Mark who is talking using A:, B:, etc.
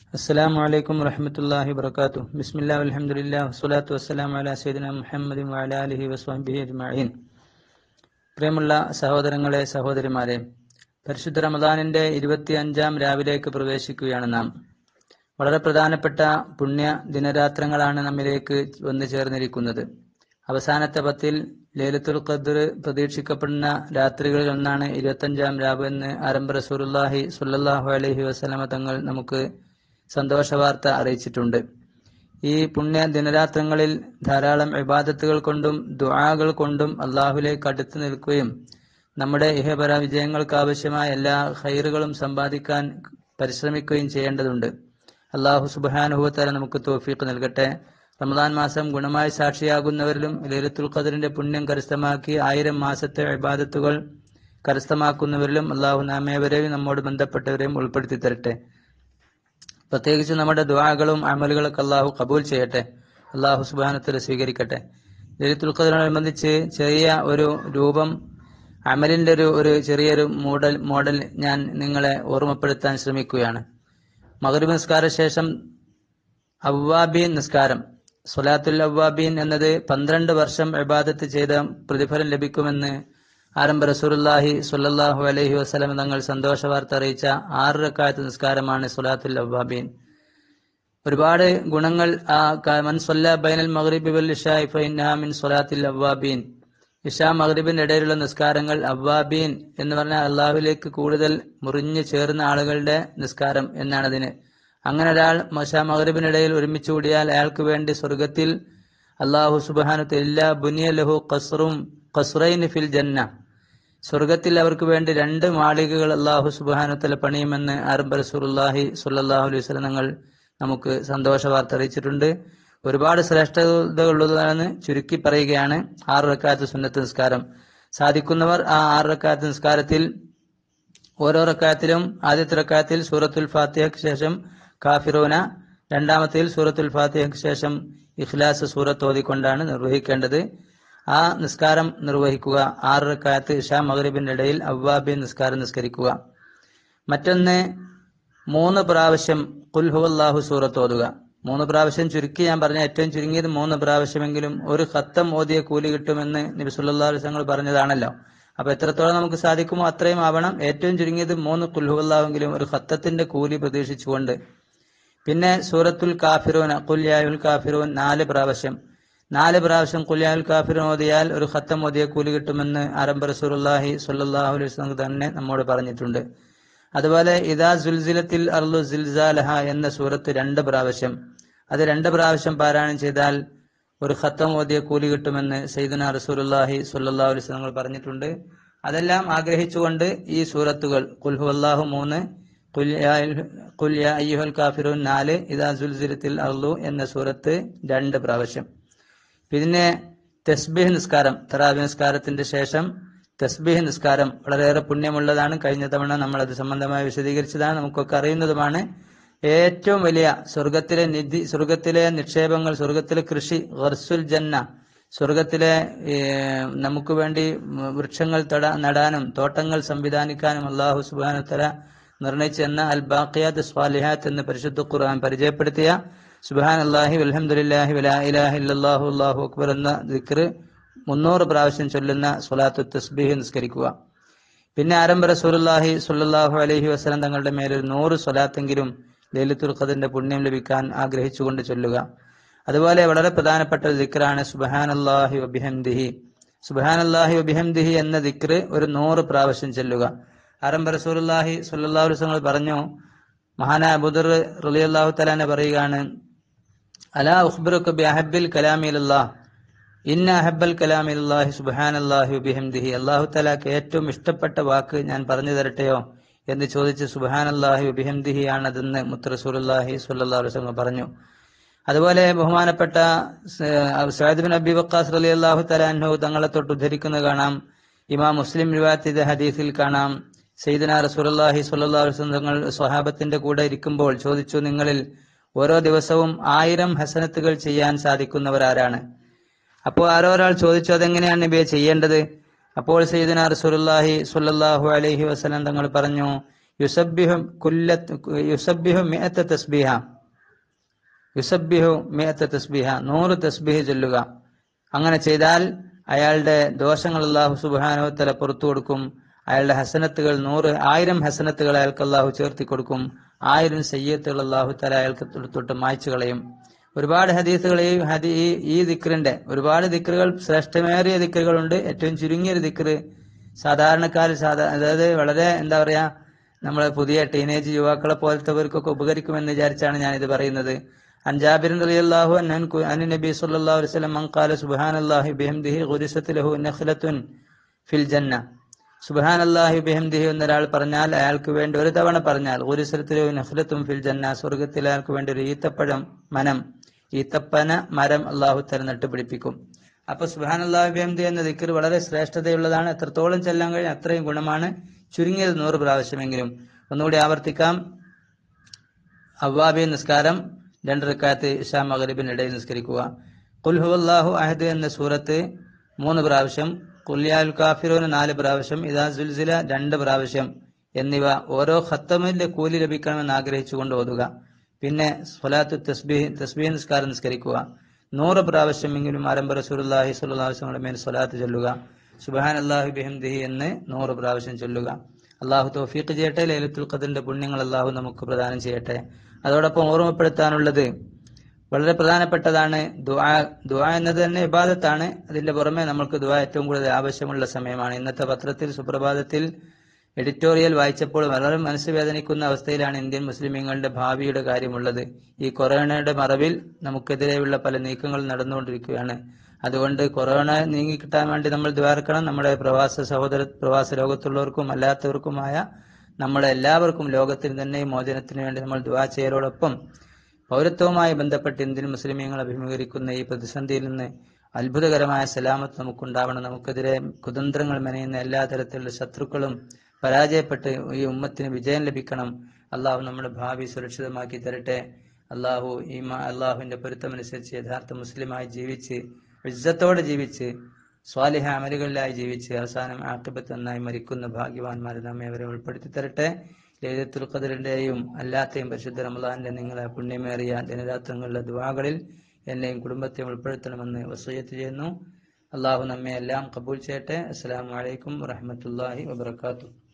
A: السلام عليكم ورحمة الله وبركاته بسم الله والحمد لله والصلاة والسلام على سيدنا محمد وعلى آله وصحبه أجمعين പ്രിയമുള്ള സഹോദരങ്ങളെ സഹോദരിമാരെ പരിശുദ്ധ റമദാനിന്റെ ഇരുപത്തി അഞ്ചാം രാവിലേക്ക് പ്രവേശിക്കുകയാണ് നാം വളരെ പ്രധാനപ്പെട്ട പുണ്യ ദിനരാത്രങ്ങളാണ് നമ്മിലേക്ക് വന്നു ചേർന്നിരിക്കുന്നത് അവസാനത്തെ പത്തിൽ ലേലത്തുൽ ഖദ്ർ പ്രതീക്ഷിക്കപ്പെടുന്ന രാത്രികളിൽ ഒന്നാണ് ഇരുപത്തഞ്ചാം രാവ് എന്ന് ആരംഭ റസൂലുള്ളാഹി സ്വല്ലല്ലാഹു അലൈഹി വസല്ലമ തങ്ങൾ നമുക്ക് സന്തോഷ വാർത്ത അറിയിച്ചിട്ടുണ്ട് ഈ പുണ്യ ദിനരാത്രങ്ങളിൽ ധാരാളം ഇബാദത്തുകൾ കൊണ്ടും ദുആകൾ കൊണ്ടും അള്ളാഹുലേക്ക് അടുത്ത് നിൽക്കുകയും നമ്മുടെ ഇഹപര വിജയങ്ങൾക്ക് ആവശ്യമായ എല്ലാ ഹൈറുകളും സമ്പാദിക്കാൻ പരിശ്രമിക്കുകയും ചെയ്യേണ്ടതുണ്ട് അള്ളാഹു സുബാനുഭവത്താല നമുക്ക് തോഫീക്ക് നൽകട്ടെ റമദാൻ മാസം ഗുണമായി സാക്ഷിയാകുന്നവരിലും ലലിത്തുൽ ഖദറിന്റെ പുണ്യം കരസ്ഥമാക്കി ആയിരം മാസത്തെ ഇബാദത്തുകൾ കരസ്ഥമാക്കുന്നവരിലും അള്ളാഹു നാമേവരെയും നമ്മോട് ബന്ധപ്പെട്ടവരെയും ഉൾപ്പെടുത്തി തരട്ടെ പ്രത്യേകിച്ച് നമ്മുടെ ദുആകളും അമലുകളൊക്കെ അള്ളാഹു കബൂൽ ചെയ്യട്ടെ അള്ളാഹു സുബാനത്തിൽ സ്വീകരിക്കട്ടെ ലലിത്തുൽ ഖദറിനോടനുബന്ധിച്ച് ചെറിയ ഒരു രൂപം അമലിന്റെ ഒരു ഒരു ചെറിയൊരു മോഡൽ മോഡൽ ഞാൻ നിങ്ങളെ ഓർമ്മപ്പെടുത്താൻ ശ്രമിക്കുകയാണ് മകരബ് നിസ്കാര ശേഷം അവ്വാബീൻ നിസ്കാരം സൊലാത്തുൽ അവ്വാബീൻ എന്നത് പന്ത്രണ്ട് വർഷം ഇബാദത്ത് ചെയ്ത പ്രതിഫലം ലഭിക്കുമെന്ന് ആരംഭ റസൂലുള്ളാഹി സ്വല്ലല്ലാഹു അലൈഹി വസല്ലം തങ്ങൾ സന്തോഷ വാർത്ത അറിയിച്ച ആറ് റക്കായത്ത് നിസ്കാരമാണ് സൊലാത്തുൽ അവ്വാബീൻ ഒരുപാട് ഗുണങ്ങൾ ആ ക- മൻ സൊല്ല ബൈനൽ മഗ്രിബി വൽ ഇഷാഇ ഫഇന്നഹാ മിൻ സൊലാത്തിൽ അവ്വാബീൻ ഇഷാ മഗ്രിബിന്റെ ഇടയിലുള്ള നിസ്കാരങ്ങൾ അവ്വാബീൻ എന്ന് പറഞ്ഞാൽ അള്ളാഹുവിലേക്ക് കൂടുതൽ മുറിഞ്ഞു ചേർന്ന ആളുകളുടെ നിസ്കാരം എന്നാണ് അതിന് അങ്ങനെ ഒരാൾ മഷാ മഗ്രിബിനിടയിൽ ഒരുമിച്ച് കൂടിയാൽ അയാൾക്ക് വേണ്ടി സ്വർഗത്തിൽ അള്ളാഹു സുബാനു എല്ലാ ബുനിയ ലഹു ഖസ്റും ഖസ്റൈൻ ഫിൽ ജന്ന സ്വർഗത്തിൽ അവർക്ക് വേണ്ടി രണ്ട് മാളികകൾ അള്ളാഹു സുബാനുത്തല പണിയുമെന്ന് ആരംഭ റസൂലുള്ളാഹി സ്വല്ലല്ലാഹു അലൈഹി വസല്ലം തങ്ങൾ നമുക്ക് സന്തോഷ വാർത്ത അറിയിച്ചിട്ടുണ്ട് ഒരുപാട് ശ്രേഷ്ഠതകളുള്ളതാണ് ചുരുക്കി പറയുകയാണ് ആറ് റക്കാത്ത് സുന്നത്ത് നിസ്കാരം സാധിക്കുന്നവർ ആ ആറ് റക്കാത്ത് നിസ്കാരത്തിൽ ഓരോ റക്കാത്തിലും ആദ്യത്തെ റക്കാത്തിൽ സൂറത്തുൽ ഫാത്തിഹയ്ക്ക് ശേഷം കാഫിറൂന രണ്ടാമത്തേൽ സൂറത്തുൽ ഫാത്തിഹയ്ക്ക് ശേഷം ഇഖ്ലാസ് സൂറത്ത് ഓതിക്കൊണ്ടാണ് നിർവഹിക്കേണ്ടത് ആ നിസ്കാരം നിർവഹിക്കുക ആറ് റക്കാത്ത് ഇഷാ മഗ്രിബിന്റെ ഇടയിൽ അവ്വാബി നിസ്കാരം നിസ്കരിക്കുക മറ്റൊന്ന് മൂന്ന് പ്രാവശ്യം കുൽഹുവല്ലാഹു സൂറത്ത് ഓതുക മൂന്ന് പ്രാവശ്യം ചുരുക്കി ഞാൻ പറഞ്ഞ ഏറ്റവും ചുരുങ്ങിയത് മൂന്ന് പ്രാവശ്യമെങ്കിലും ഒരു ഖത്തം ഓതിയ കൂലി കിട്ടുമെന്ന് നബി സല്ലല്ലാഹു അലൈഹി വസല്ലം പറഞ്ഞതാണല്ലോ അപ്പൊ എത്രത്തോളം നമുക്ക് സാധിക്കുമോ അത്രയും ആവണം ഏറ്റവും ചുരുങ്ങിയത് മൂന്ന് കുൽഹുവല്ലാവെങ്കിലും ഒരു ഖത്തത്തിന്റെ കൂലി പ്രതീക്ഷിച്ചുകൊണ്ട് പിന്നെ സൂറത്തുൽ കാഫിറൂൻ കുല്യായുൽ കാഫിറൂൻ നാല് പ്രാവശ്യം നാല് പ്രാവശ്യം കുല്യായുൽ കാഫിറൂൻ ഓതിയാൽ ഒരു ഖത്തം ഓതിയ കൂലി കിട്ടുമെന്ന് ആരംഭ റസൂലുള്ളാഹി സ്വല്ലല്ലാഹു അലൈഹി വസല്ലം തന്നെ നമ്മോട് പറഞ്ഞിട്ടുണ്ട് അതുപോലെ ഇദാ സുൽസിലത്തിൽ അർലു സിൽസാലഹ എന്ന സൂറത്ത് രണ്ട് പ്രാവശ്യം അത് രണ്ട് പ്രാവശ്യം പാരായണം ചെയ്താൽ ഒരു ഖത്തം ഓതിയ കൂലി കിട്ടുമെന്ന് സയ്യിദുന റസൂലുള്ളാഹി സ്വല്ലല്ലാഹു അലൈഹി വസല്ലം പറഞ്ഞിട്ടുണ്ട് അതെല്ലാം ആഗ്രഹിച്ചുകൊണ്ട് ഈ സൂറത്തുകൾ കുൽഹു അല്ലാഹു മൂന്ന് ഖുൽ യാ അയ്യുഹ- ഖുൽ യാ അയ്യുഹൽ കാഫിറൂൻ നാല് ഇദാ സുൽസിലത്തിൽ അർലു എന്ന സൂറത്ത് രണ്ട് പ്രാവശ്യം പിന്നെ തസ്ബീഹ് നിസ്കാരം തറാബി നിസ്കാരത്തിന്റെ ശേഷം തസ്ബീഹ് നിസ്കാരം വളരെയേറെ പുണ്യമുള്ളതാണ് കഴിഞ്ഞ തവണ നമ്മൾ അത് സംബന്ധമായി വിശദീകരിച്ചതാണ് നമുക്കൊക്കെ അറിയുന്നതുമാണ് ഏറ്റവും വലിയ സ്വർഗത്തിലെ നിധി സ്വർഗത്തിലെ നിക്ഷേപങ്ങൾ സ്വർഗത്തിലെ കൃഷി ഗർസുൽ ജന്ന സ്വർഗത്തിലെ ഏർ, നമുക്ക് വേണ്ടി വൃക്ഷങ്ങൾ തട- നടാനും തോട്ടങ്ങൾ സംവിധാനിക്കാനും അള്ളാഹു സുബാനുത്തല നിർണയിച്ച എന്ന അൽ ബാഖിയാത്ത് സ്വാലിഹാത്ത് എന്ന് പരിശുദ്ധ ഖുർആൻ പരിചയപ്പെടുത്തിയ സുബാൻ അള്ളാഹി അലഹമുല്ലാഹി വലാ ഇലാഹ ഇല്ലല്ലാഹു അല്ലാഹു അക്ബർ എന്ന ദിക്ർ മുന്നൂറ് പ്രാവശ്യം ചൊല്ലുന്ന സ്വലാത്തു തസ്ബീഹ് നിസ്കരിക്കുക പിന്നെ ആരംഭ റസൂലുള്ളാഹി സ്വല്ലല്ലാഹു അലൈഹി വസല്ലം തങ്ങളുടെ മേലൊരു നൂറ് സ്വലാത്തെങ്കിലും ലൈലത്തുൽ ഖദറിന്റെ പുണ്യം ലഭിക്കാൻ ആഗ്രഹിച്ചുകൊണ്ട് ചൊല്ലുക അതുപോലെ വളരെ പ്രധാനപ്പെട്ട ഒരു ദിക്റാണ് സുബ്ഹാനല്ലാഹി വബിഹംദിഹി സുബ്ഹാനല്ലാഹി വബിഹംദിഹി എന്ന ദിക്ർ ഒരു നൂറ് പ്രാവശ്യം ചൊല്ലുക ആരംഭ റസൂലുള്ളാഹി സ്വല്ലല്ലാഹു അലൈഹി വസല്ലം പറഞ്ഞു മഹാനായ അബൂദർ റളിയല്ലാഹു തആല പറയുകയാണ് അലാ ഉഖ്ബിറുക ബി അഹബ്ബിൽ കലാമിലല്ലാഹ് ഇന്ന അഹബ്ബൽ കലാമിലല്ലാഹി സുബ്ഹാനല്ലാഹി വബിഹംദിഹി അല്ലാഹു തആലക്ക് ഏറ്റവും ഇഷ്ടപ്പെട്ട വാക്ക് ഞാൻ പറഞ്ഞു തരട്ടെയോ എന്ന് ചോദിച്ച് സുബ്ഹാനല്ലാഹി വബിഹംദിഹി ആണതെന്ന് മുത്ത് റസൂലുള്ളാഹി സ്വല്ലല്ലാഹു അലൈഹി വസല്ലം പറഞ്ഞു അതുപോലെ ബഹുമാനപ്പെട്ട സയ്യിദ് ബിൻ അബി വക്കാസ് റളിയല്ലാഹു തആല അൻഹു തങ്ങളെ തൊട്ട് ഉദ്ധരിക്കുന്നത് കാണാം ഇമാം മുസ്ലിം റിവായത്ത് ചെയ്ത ഹദീസിൽ കാണാം സയ്യിദന റസൂലുള്ളാഹി സ്വല്ലല്ലാഹു അലൈഹി വസല്ലം തങ്ങൾ സ്വഹാബത്തിന്റെ കൂടെ ഇരിക്കുമ്പോൾ ചോദിച്ചു നിങ്ങളിൽ ഓരോ ദിവസവും ആയിരം ഹസനത്തുകൾ ചെയ്യാൻ സാധിക്കുന്നവർ ആരാണ് അപ്പോൾ ആരോ ഒരാൾ ചോദിച്ചു അതെങ്ങനെയാണ് നബിയെ ചെയ്യേണ്ടത് അപ്പോൾ സയ്യിദന റസൂലുള്ളാഹി സ്വല്ലല്ലാഹു അലൈഹി വസല്ലം തങ്ങൾ പറഞ്ഞു യുസബ്ബിഹു കുല്ല യുസബ്ബിഹു മിഅത്ത തസ്ബീഹ യുസബ്ബിഹു മിഅത്ത തസ്ബീഹ നൂറ് തസ്ബീഹ് ചൊല്ലുക അങ്ങനെ ചെയ്താൽ അയാളുടെ ദോഷങ്ങൾ അള്ളാഹു സുബാനുവത്തല പുറത്തു കൊടുക്കും അയാളുടെ ഹസനത്തുകൾ നൂറ് ആയിരം ഹസനത്തുകൾ അയാൾക്ക് അള്ളാഹു ചേർത്തി കൊടുക്കും ആയിരം സയ്യത്തുകൾ അള്ളാഹു തല അയാൾക്ക് തൊട്ട് മായ്ച്ചു കളയും ഒരുപാട് ഹദീസുകൾ ഈ ഹദി ഈ ഈ ദിക്റിന്റെ ഒരുപാട് ദിക്റുകൾ ശ്രേഷ്ഠമേറിയ ദിക്റുകളുണ്ട് ഏറ്റവും ചുരുങ്ങിയൊരു ദിക്റ് സാധാരണക്കാർ സാധാ അതായത് വളരെ എന്താ പറയാ നമ്മളെ പുതിയ ടീനേജ് യുവാക്കളെ പോലത്തെവർക്കൊക്കെ ഉപകരിക്കുമെന്ന് വിചാരിച്ചാണ് ഞാൻ ഇത് പറയുന്നത് അൻജാബിൻ റളിയല്ലാഹു അൻഹു അൻ നബി സല്ലല്ലാഹു അലൈഹി വസല്ലം മൻ ഖാല സുബ്ഹാനല്ലാഹി ബിഹംദിഹി ഗുരിസത് ലഹു നഖ്ലത്തുൻ ഫിൽ ജന്ന സുബ്ഹാനല്ലാഹി ബിഹംദിഹി എന്നൊരാൾ പറഞ്ഞാൽ അയാൾക്ക് വേണ്ടി ഒരു തവണ പറഞ്ഞാൽ ഗുരിസത് ലഹു നഖ്ലത്തുൻ ഫിൽ ജന്ന സ്വർഗ്ഗത്തിൽ അയാൾക്ക് വേണ്ടി ഒരു ഈത്തപ്പഴം മനം ഈത്തപ്പന മരം അള്ളാഹു തല നട്ടുപിടിപ്പിക്കും അപ്പൊ സുബ്ഹാനല്ലാഹി ബിഹംദി എന്ന ദിക്ർ വളരെ ശ്രേഷ്ഠതയുള്ളതാണ് എത്രത്തോളം ചെല്ലാൻ കഴിയും അത്രയും ഗുണമാണ് ചുരുങ്ങിയത് നൂറ് പ്രാവശ്യമെങ്കിലും ഒന്നുകൂടി ആവർത്തിക്കാം അവ്വാബി നിസ്കാരം രണ്ട് റക്കാത്ത് ഇഷാ മകരിബിനിടയിൽ നിസ്കരിക്കുക കുൽഹുവല്ലാഹു അഹദ് എന്ന സൂറത്ത് മൂന്ന് പ്രാവശ്യം കുല്യാൽ കാഫിറൂന് നാല് പ്രാവശ്യം ഇദാ സുൽസില രണ്ട് പ്രാവശ്യം എന്നിവ ഓരോ ഖത്തമിന്റെ കൂലി ലഭിക്കണമെന്ന് ആഗ്രഹിച്ചുകൊണ്ട് ഓതുക പിന്നെ സ്വലാത്തു തസ്ബീഹ് തസ്ബീഹ് നിസ്കാരം നിസ്കരിക്കുക നൂറ് പ്രാവശ്യമെങ്കിലും ആരംഭ റസൂലുള്ളാഹി സ്വല്ലല്ലാഹു അലൈഹി വസല്ലമയുടെ മേൽ സ്വലാത്ത് ചൊല്ലുക സുബഹാൻ അല്ലാഹു ബിഹംദിഹി എന്ന് നൂറ് പ്രാവശ്യം ചൊല്ലുക അള്ളാഹു തൗഫീഖ് ചെയ്യട്ടെ ലൈലത്തുൽ ഖദറിന്റെ പുണ്യങ്ങൾ അള്ളാഹു നമുക്ക് പ്രദാനം ചെയ്യട്ടെ അതോടൊപ്പം ഓർമ്മപ്പെടുത്താനുള്ളത് വളരെ പ്രധാനപ്പെട്ടതാണ് ദുആ ദുആ എന്നത് തന്നെ ഇബാദത്താണ് അതിന്റെ പുറമെ നമുക്ക് ദുആ ഏറ്റവും കൂടുതൽ ആവശ്യമുള്ള സമയമാണ് ഇന്നത്തെ പത്രത്തിൽ സുപ്രഭാതത്തിൽ എഡിറ്റോറിയൽ വായിച്ചപ്പോൾ വളരെ മനസ്സ് വേദനിക്കുന്ന അവസ്ഥയിലാണ് ഇന്ത്യൻ മുസ്ലിമീങ്ങളുടെ ഭാവിയുടെ കാര്യമുള്ളത് ഈ കൊറോണയുടെ മറവിൽ നമുക്കെതിരെയുള്ള പല നീക്കങ്ങൾ നടന്നുകൊണ്ടിരിക്കുകയാണ് അതുകൊണ്ട് കൊറോണ നീങ്ങിക്കിട്ടാൻ വേണ്ടി നമ്മൾ ദ്വാരക്കണം നമ്മുടെ പ്രവാസ സഹോദര പ്രവാസ ലോകത്തുള്ളവർക്കും അല്ലാത്തവർക്കുമായ നമ്മളെ എല്ലാവർക്കും ലോകത്തിന് തന്നെ മോചനത്തിന് വേണ്ടി നമ്മൾ ദ്വാ ചെയ്യലോടൊപ്പം പൗരത്വവുമായി ബന്ധപ്പെട്ട് ഇന്ത്യൻ മുസ്ലിമീങ്ങൾ അഭിമുഖീകരിക്കുന്ന ഈ പ്രതിസന്ധിയിൽ നിന്ന് അത്ഭുതകരമായ സലാമത്ത് നമുക്കുണ്ടാവണം നമുക്കെതിരെ കുതന്ത്രങ്ങൾ മെനയുന്ന എല്ലാ തരത്തിലുള്ള ശത്രുക്കളും പരാജയപ്പെട്ട് ഈ ഉമ്മത്തിന് വിജയം ലഭിക്കണം അള്ളാഹു നമ്മുടെ ഭാവി സുരക്ഷിതമാക്കി തരട്ടെ അള്ളാഹു ഈ അള്ളാഹുവിന്റെ പൊരുത്തമനുസരിച്ച് യഥാർത്ഥ മുസ്ലിമായി ജീവിച്ച് ഇജ്ജത്തോടെ ജീവിച്ച് സ്വാലിഹ അമലുകളിലായി ജീവിച്ച് അവസാനം ആക്കിബത്ത് നന്നായി മരിക്കുന്ന ഭാഗ്യവാന്മാരെ നമ്മെ അവരെ ഉൾപ്പെടുത്തി തരട്ടെ ലൈലത്തുൽ ഖദറിന്റെയും അല്ലാത്തെയും പരിശുദ്ധ റമദാന്റെ നിങ്ങളെ പുണ്യമേറിയ ദിനരാത്രങ്ങളുടെ ദുവാകളിൽ എന്നെയും കുടുംബത്തെയും ഉൾപ്പെടുത്തണമെന്ന് വസൂയത്ത് ചെയ്യുന്നു അള്ളാഹു നമ്മെ എല്ലാം കബൂൽ ചെയ്യട്ടെ അസ്സലാമു അലൈക്കും വറഹ്മത്തുള്ളാഹി വബറകാതുഹു